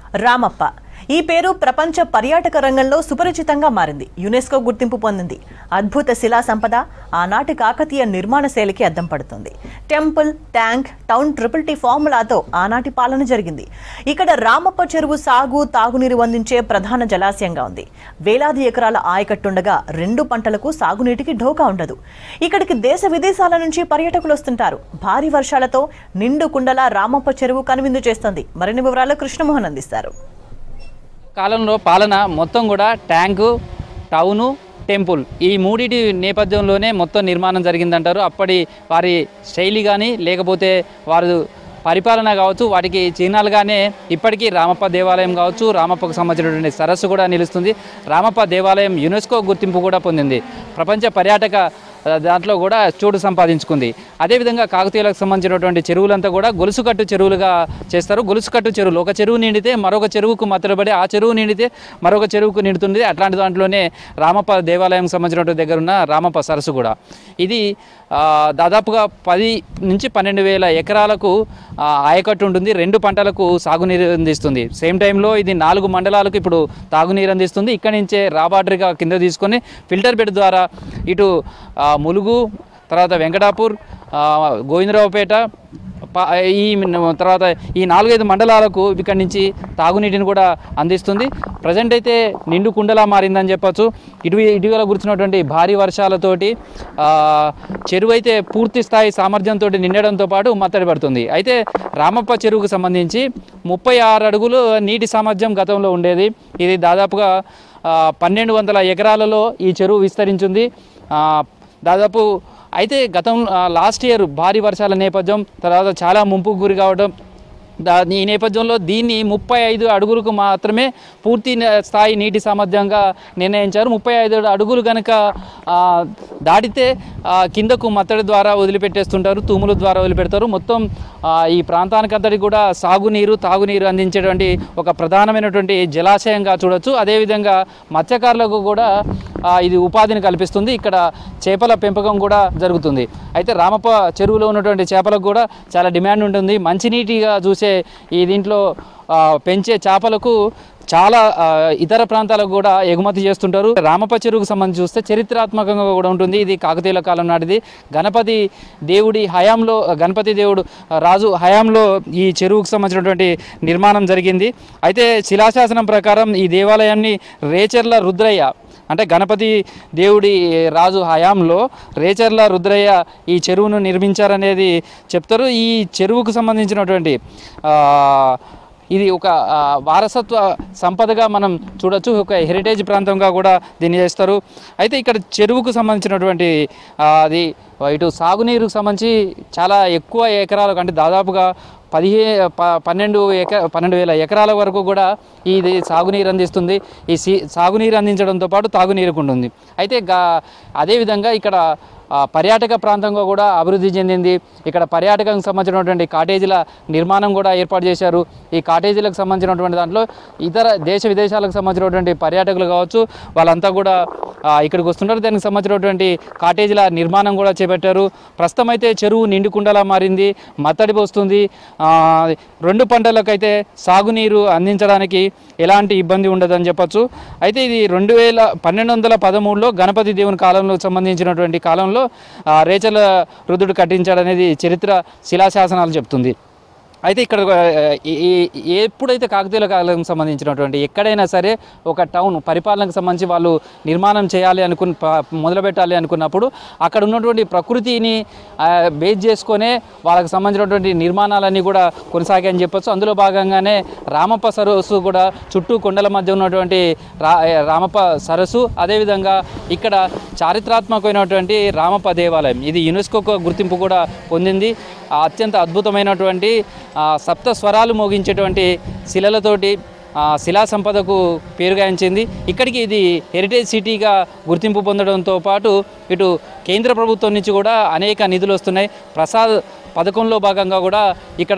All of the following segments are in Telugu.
రామప్ప ఈ పేరు ప్రపంచ పర్యాటక రంగంలో సుపరిచితంగా మారింది యునెస్కో గుర్తింపు పొందింది అద్భుత శిలా సంపద ఆనాటి కాకతీయ నిర్మాణ శైలికి అద్దం పడుతుంది temple tank town triple T ఫార్ములాతో ఆనాటి పాలన జరిగింది ఇక్కడ రామప్ప చెరువు సాగు తాగునీరు అందించే ప్రధాన జలాశయంగా ఉంది వేలాది ఎకరాల ఆయకట్టుండగా రెండు పంటలకు సాగునీటికి ఢోకా ఉండదు ఇక్కడికి దేశ విదేశాల నుంచి పర్యాటకులు వస్తుంటారు భారీ వర్షాలతో నిండు కుండల రామప్ప చెరువు కనువిందు చేస్తుంది మరిన్ని వివరాలు కృష్ణమోహన్ అందిస్తారు కాలంలో పాలన మొత్తం కూడా ట్యాంకు టౌను టెంపుల్ ఈ మూడిటి నేపథ్యంలోనే మొత్తం నిర్మాణం జరిగిందంటారు అప్పటి వారి శైలి కానీ లేకపోతే వారు పరిపాలన కావచ్చు వాటికి చిహ్నాలుగానే ఇప్పటికీ రామప్ప దేవాలయం కావచ్చు రామప్పకు సంబంధించినటువంటి సరస్సు కూడా నిలుస్తుంది రామప్ప దేవాలయం యునెస్కో గుర్తింపు కూడా పొందింది ప్రపంచ పర్యాటక ఆ, దాంట్లో కూడా చోటు సంపాదించుకుంది అదేవిధంగా కాకతీయులకు సంబంధించినటువంటి చెరువులంతా కూడా గొలుసుకట్టు చెరువులుగా చేస్తారు గొలుసుకట్టు చెరువులు ఒక చెరువు నిండితే మరొక చెరువుకు మత్తడబడి ఆ చెరువు నిండితే మరొక చెరువుకు నిండుతుంది అట్లాంటి దాంట్లోనే రామప్ప దేవాలయం సంబంధించినటువంటి దగ్గర ఉన్న రామప్ప సరస్సు కూడా ఇది ఆ, దాదాపుగా పది నుంచి పన్నెండు వేల ఎకరాలకు ఆ, ఆయకట్టు ఉంటుంది రెండు పంటలకు సాగునీరు అందిస్తుంది సేమ్ టైంలో ఇది నాలుగు మండలాలకు ఇప్పుడు తాగునీరు అందిస్తుంది ఇక్కడి నుంచే రాబాటరీగా కింద తీసుకొని ఫిల్టర్ బెడ్ ద్వారా ఇటు ఆ, ములుగు తర్వాత వెంకటాపూర్ ఆ, గోవిందరావుపేట పా- ఈ మ- తర్వాత ఈ నాలుగైదు మండలాలకు ఇక్కడి నుంచి తాగునీటిని కూడా అందిస్తుంది ప్రజెంట్ అయితే నిండు కుండలా మారిందని చెప్పొచ్చు ఇటు ఇటీవల గుర్చినటువంటి భారీ వర్షాలతోటి ఆ, చెరువు అయితే పూర్తి స్థాయి సామర్థ్యంతో నిండడంతో పాటు మత్తడి పడుతుంది అయితే రామప్ప చెరువుకు సంబంధించి ముప్పై ఆరు అడుగులు నీటి సామర్థ్యం గతంలో ఉండేది ఇది దాదాపుగా ఆ, పన్నెండు వందల ఎకరాలలో ఈ చెరువు విస్తరించింది ఆ, దాదాపు అయితే గతం ఆ, లాస్ట్ ఇయర్ భారీ వర్షాల నేపథ్యం తర్వాత చాలా ముంపుకు గురి కావడం దా ఈ నేపథ్యంలో దీన్ని ముప్పై ఐదు అడుగులకు మాత్రమే పూర్తి న- స్థాయి నీటి సామర్థ్యంగా నిర్ణయించారు ముప్పై ఐదు అడుగులు కనుక ఆ, దాటితే ఆ, కిందకు మత్తడి ద్వారా వదిలిపెట్టేస్తుంటారు తూముల ద్వారా వదిలిపెడతారు మొత్తం ఆ, ఈ ప్రాంతానికంతటి కూడా సాగునీరు తాగునీరు అందించేటువంటి ఒక ప్రధానమైనటువంటి జలాశయంగా చూడొచ్చు అదేవిధంగా మత్స్యకారులకు కూడా ఆ, ఇది ఉపాధిని కల్పిస్తుంది ఇక్కడ చేపల పెంపకం కూడా జరుగుతుంది అయితే రామప్ప చెరువులో ఉన్నటువంటి చేపలకు కూడా చాలా డిమాండ్ ఉంటుంది మంచినీటిగా చూసే ఈ దీంట్లో ఆ, పెంచే చేపలకు చాలా ఆ, ఇతర ప్రాంతాలకు కూడా ఎగుమతి చేస్తుంటారు రామప్ప చెరువుకు సంబంధించి చూస్తే చరిత్రాత్మకంగా కూడా ఉంటుంది ఇది కాకతీయుల కాలం నాటిది గణపతి దేవుడి హయాంలో గణపతి దేవుడు రాజు హయాంలో ఈ చెరువుకు సంబంధించినటువంటి నిర్మాణం జరిగింది అయితే శిలాశాసనం ప్రకారం ఈ దేవాలయాన్ని రేచర్ల రుద్రయ్య అంటే గణపతి దేవుడి రాజు హయాంలో రేచర్ల రుద్రయ్య ఈ చెరువును నిర్మించారనేది చెప్తారు ఈ చెరువుకు సంబంధించినటువంటి ఆ, ఇది ఒక ఆ, వారసత్వ సంపదగా మనం చూడొచ్చు ఒక హెరిటేజ్ ప్రాంతంగా కూడా దీన్ని చేస్తారు అయితే ఇక్కడ చెరువుకు సంబంధించినటువంటి ఆ, అది ఇటు సాగునీరుకు సంబంధించి చాలా ఎక్కువ ఎకరాలకు అంటే దాదాపుగా పదిహే ప పన్నెండు ఎక పన్నెండు వేల ఎకరాల వరకు కూడా ఇది సాగునీరు అందిస్తుంది ఈ సి సాగునీరు అందించడంతో పాటు తాగునీరుకు ఉంటుంది అయితే గా అదేవిధంగా ఇక్కడ ఆ, పర్యాటక ప్రాంతంగా కూడా అభివృద్ధి చెందింది ఇక్కడ పర్యాటకంకి సంబంధించినటువంటి కాటేజీల నిర్మాణం కూడా ఏర్పాటు చేశారు ఈ కాటేజీలకు సంబంధించినటువంటి దాంట్లో ఇతర దేశ విదేశాలకు సంబంధించినటువంటి పర్యాటకులు కావచ్చు వాళ్ళంతా కూడా ఆ, ఇక్కడికి వస్తుంటారు దానికి సంబంధించినటువంటి కాటేజీల నిర్మాణం కూడా చేపట్టారు ప్రస్తుతం అయితే చెరువు నిండుకుండలా మారింది మత్తడి పోస్తుంది ఆ, రెండు పంటలకైతే సాగునీరు అందించడానికి ఎలాంటి ఇబ్బంది ఉండదని చెప్పొచ్చు అయితే ఇది రెండు వేల పన్నెండు వందల పదమూడులో గణపతి దేవుని కాలంలో సంబంధించినటువంటి కాలంలో ఆ, రేచల రుద్రుడు కట్టించాడనేది చరిత్ర శిలాశాసనాలు చెప్తుంది అయితే ఇక్కడ ఆ, ఈ- ఈ- ఎప్పుడైతే కాకతీయుల కాలం సంబంధించినటువంటి ఎక్కడైనా సరే ఒక టౌన్ పరిపాలనకు సంబంధించి వాళ్ళు నిర్మాణం చేయాలి అనుకుని ప- మొదలుపెట్టాలి అనుకున్నప్పుడు అక్కడ ఉన్నటువంటి ప్రకృతిని ఆ, బేస్ చేసుకొనే వాళ్ళకి సంబంధించినటువంటి నిర్మాణాలన్నీ కూడా కొనసాగాయని చెప్పొచ్చు అందులో భాగంగానే రామప్ప సరస్సు కూడా చుట్టూ కొండల మధ్య ఉన్నటువంటి రా రామప్ప సరస్సు అదేవిధంగా ఇక్కడ చారిత్రాత్మకమైనటువంటి రామప్ప దేవాలయం ఇది యునెస్కోకు గుర్తింపు కూడా పొందింది ఆ అత్యంత అద్భుతమైనటువంటి ఆ, సప్త స్వరాలు మోగించేటువంటి శిలలతోటి ఆ, శిలా సంపదకు పేరుగాయించింది ఇక్కడికి ఇది హెరిటేజ్ సిటీగా గుర్తింపు పొందడంతో పాటు ఇటు కేంద్ర ప్రభుత్వం నుంచి కూడా అనేక నిధులు వస్తున్నాయి ప్రసాద్ పథకంలో భాగంగా కూడా ఇక్కడ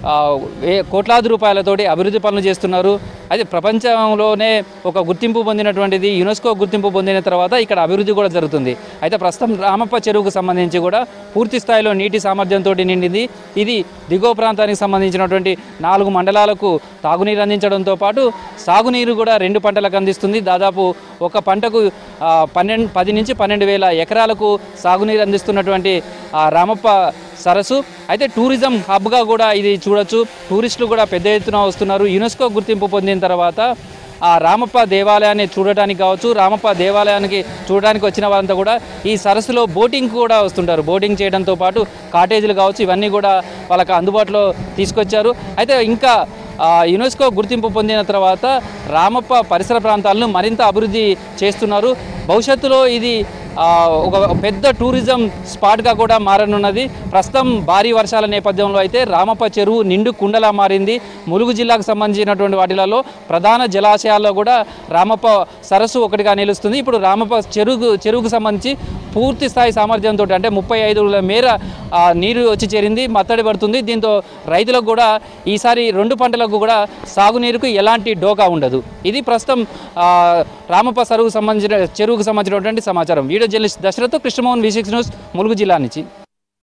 ఆ, వే- కోట్లాది రూపాయలతోటి అభివృద్ధి పనులు చేస్తున్నారు అయితే ప్రపంచంలోనే ఒక గుర్తింపు పొందినటువంటిది యునెస్కో గుర్తింపు పొందిన తర్వాత ఇక్కడ అభివృద్ధి కూడా జరుగుతుంది అయితే ప్రస్తుతం రామప్ప చెరువుకు సంబంధించి కూడా పూర్తి స్థాయిలో నీటి సామర్థ్యంతో నిండింది ఇది దిగువ ప్రాంతానికి సంబంధించినటువంటి నాలుగు మండలాలకు తాగునీరు అందించడంతో పాటు సాగునీరు కూడా రెండు పంటలకు అందిస్తుంది దాదాపు ఒక పంటకు ఆ, పన్నెండు పది నుంచి పన్నెండు వేల ఎకరాలకు సాగునీరు అందిస్తున్నటువంటి ఆ రామప్ప సరస్సు అయితే టూరిజం హబ్గా కూడా ఇది చూడొచ్చు టూరిస్టులు కూడా పెద్ద ఎత్తున వస్తున్నారు యునెస్కో గుర్తింపు పొందిన తర్వాత ఆ రామప్ప దేవాలయాన్ని చూడటానికి కావచ్చు రామప్ప దేవాలయానికి చూడడానికి వచ్చిన వారంతా కూడా ఈ సరస్సులో బోటింగ్ కూడా వస్తుంటారు బోటింగ్ చేయడంతో పాటు కాటేజీలు కావచ్చు ఇవన్నీ కూడా వాళ్ళకి అందుబాటులో తీసుకొచ్చారు అయితే ఇంకా ఆ, యునెస్కో గుర్తింపు పొందిన తర్వాత రామప్ప పరిసర ప్రాంతాలను మరింత అభివృద్ధి చేస్తున్నారు భవిష్యత్తులో ఇది ఆ, ఒక పెద్ద టూరిజం స్పాట్గా కూడా మారనున్నది ప్రస్తుతం భారీ వర్షాల నేపథ్యంలో అయితే రామప్ప చెరువు నిండు కుండలా మారింది ములుగు జిల్లాకు సంబంధించినటువంటి వాటిలలో ప్రధాన జలాశయాల్లో కూడా రామప్ప సరస్సు ఒకటిగా నిలుస్తుంది ఇప్పుడు రామప్ప చెరువు చెరువుకు సంబంధించి పూర్తి స్థాయి సామర్థ్యంతో అంటే ముప్పై ఐదు మేర ఆ, నీరు వచ్చి చేరింది మత్తడి పడుతుంది దీంతో రైతులకు కూడా ఈసారి రెండు పంటలకు కూడా సాగునీరుకు ఎలాంటి డోకా ఉండదు ఇది ప్రస్తుతం ఆ, రామప్ప సరువుకు సంబంధించిన చెరువుకు సంబంధించినటువంటి సమాచారం video journalist Dasharath Krishnamohan V six news Mulugu జిల్లా నుంచి